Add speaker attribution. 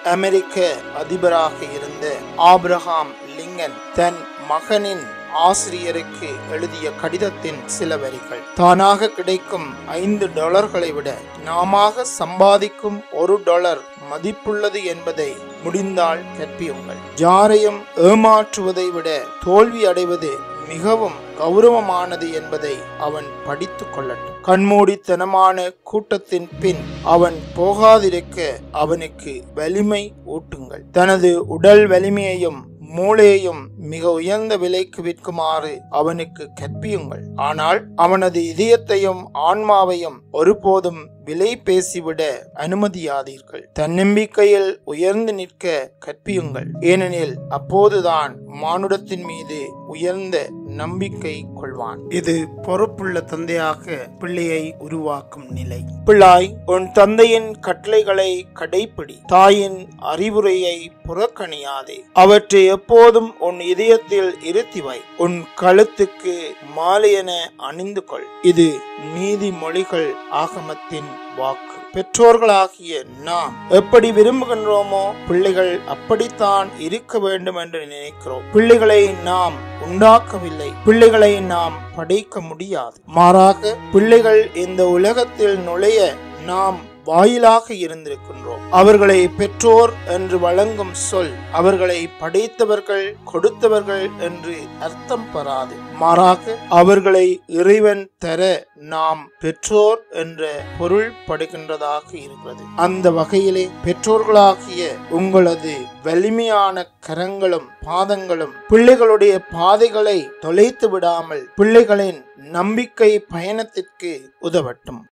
Speaker 1: அமெரிக்க அதிபராக இருந்த Abraham Lincoln தன் மகனின் ஆசிரியருக்கு எழுதிய கடிதத்தின் சில வரிகள் தானாக கிடைக்கும் ஐந்து டாலர்களை விட நாமாக சம்பாதிக்கும் ஒரு டாலர் மதிப்புள்ளது என்பதை முடிந்தால் கற்பியுங்கள் யாரையும் ஏமாற்றுவதை விட தோல்வி அடைவது மிகவும் கௌரவமானது என்பதை அவன் படித்துக் கொள்ளட்டும் கண்மூடித்தனமான கூட்டத்தின் பின் அவன் போகாதிருக்க அவனுக்கு வலிமை ஊட்டுங்கள் தனது உடல் வலிமையையும் மூளையையும் மிக உயர்ந்த விலைக்கு விற்குமாறு அவனுக்கு கற்பியுங்கள் ஆனால் அவனது இதயத்தையும் ஆன்மாவையும் ஒருபோதும் விலை பேசிவிட அனுமதியாதீர்கள் தன்னம்பிக்கையில் உயர்ந்து நிற்க கற்பியுங்கள் ஏனெனில் அப்போதுதான் மானுடத்தின் மீது உயர்ந்த நம்பிக்கை கொள்வான் இது பொறுப்புள்ள தந்தையாக பிள்ளையை உருவாக்கும் நிலை பிள்ளாய் உன் தந்தையின் கட்டளைகளை கடைப்பிடி தாயின் அறிவுரையை புறக்கணியாதே அவற்றை எப்போதும் உன் இதயத்தில் இருத்தி வை உன் கழுத்துக்கு மாலையென அணிந்து கொள் இது நீதிமொழிகள் ஆகமத்தின் வாக்கு பெற்றோர்களாகிய நாம் எப்படி விரும்புகின்றோமோ பிள்ளைகள் அப்படித்தான் இருக்க வேண்டும் என்று நினைக்கிறோம் பிள்ளைகளை நாம் உண்டாக்கவில்லை பிள்ளைகளை நாம் படைக்க முடியாது மாறாக பிள்ளைகள் இந்த உலகத்தில் நுழைய நாம் வாயிலாக இருந்திருக்கின்றோம் அவர்களை பெற்றோர் என்று வழங்கும் சொல் அவர்களை படைத்தவர்கள் கொடுத்தவர்கள் என்று அர்த்தம் பெறாது மாறாக அவர்களை இறைவன் தர நாம் பெற்றோர் என்ற பொருள் படுகின்றதாக இருக்கிறது அந்த வகையிலே பெற்றோர்களாகிய உங்களது வலிமையான கரங்களும் பாதங்களும் பிள்ளைகளுடைய பாதைகளை தொலைத்து விடாமல் பிள்ளைகளின் நம்பிக்கை பயணத்திற்கு உதவட்டும்